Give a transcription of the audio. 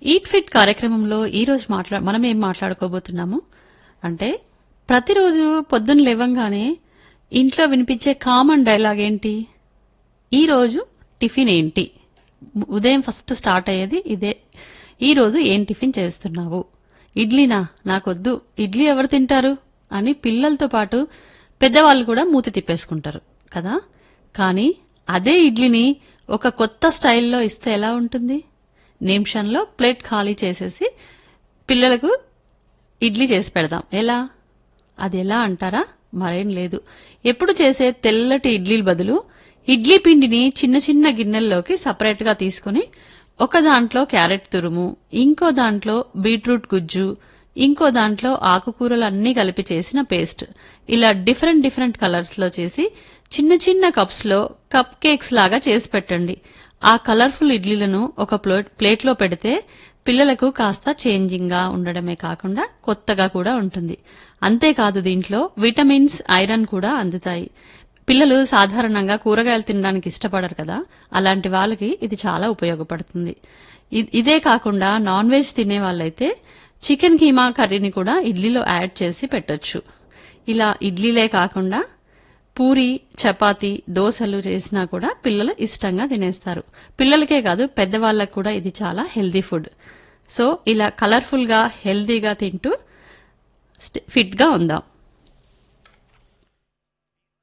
eat fit కార్యక్రమంలో ఈ రోజు మాట్లా మనం ఏం మాట్లాడుకోబోతున్నాము అంటే ప్రతిరోజు పొద్దున్న లేవంగానే ఇంట్లో వినిపించే కామన్ డైలాగ్ ఏంటి ఈ రోజు టిఫిన్ ఏంటి ఉదయం ఫస్ట్ స్టార్ట్ అయ్యేది ఇదే ఈ రోజు ఏం టిఫిన్ చేస్తున్నావు ఇడ్లీనా నాకొద్దు ఇడ్లీ ఎవరు తింటారు అని పిల్లలతో పాటు పెద్దవాళ్ళు కూడా మూతి తిప్పేసుకుంటారు కదా కానీ అదే ఇడ్లీని ఒక కొత్త స్టైల్లో ఇస్తే ఎలా ఉంటుంది నిమిషంలో ప్లేట్ ఖాళీ చేసేసి పిల్లలకు ఇడ్లీ చేసి పెడదాం ఎలా అది ఎలా అంటారా మరేం లేదు ఎప్పుడు చేసే తెల్లటి ఇడ్లీల బదులు ఇడ్లీ పిండిని చిన్న చిన్న గిన్నెల్లోకి సపరేట్ గా తీసుకుని ఒక దాంట్లో క్యారెట్ తురుము ఇంకో దాంట్లో బీట్రూట్ గుజ్జు ఇంకో దాంట్లో ఆకుకూరలు అన్నీ కలిపి చేసిన పేస్ట్ ఇలా డిఫరెంట్ డిఫరెంట్ కలర్స్ లో చేసి చిన్న చిన్న కప్స్ లో కప్ కేక్స్ లాగా చేసి పెట్టండి ఆ కలర్ఫుల్ ఇడ్లీలను ఒక ప్లేట్ ప్లేట్లో పెడితే పిల్లలకు కాస్త చేంజింగ్ గా ఉండడమే కాకుండా కొత్తగా కూడా ఉంటుంది అంతేకాదు దీంట్లో విటమిన్స్ ఐరన్ కూడా అందుతాయి పిల్లలు సాధారణంగా కూరగాయలు తినడానికి ఇష్టపడరు కదా అలాంటి వాళ్ళకి ఇది చాలా ఉపయోగపడుతుంది ఇ- ఇదే కాకుండా నాన్ వెజ్ తినే వాళ్ళైతే చికెన్ కీమా కర్రీని కూడా ఇడ్లీలో యాడ్ చేసి పెట్టొచ్చు ఇలా ఇడ్లీలే కాకుండా పూరి చపాతి దోశలు చేసినా కూడా పిల్లలు ఇష్టంగా తినేస్తారు పిల్లలకే కాదు పెద్దవాళ్ళకు కూడా ఇది చాలా హెల్దీ ఫుడ్ సో ఇలా కలర్ఫుల్ గా హెల్దీగా తింటూ ఫిట్ గా ఉందాం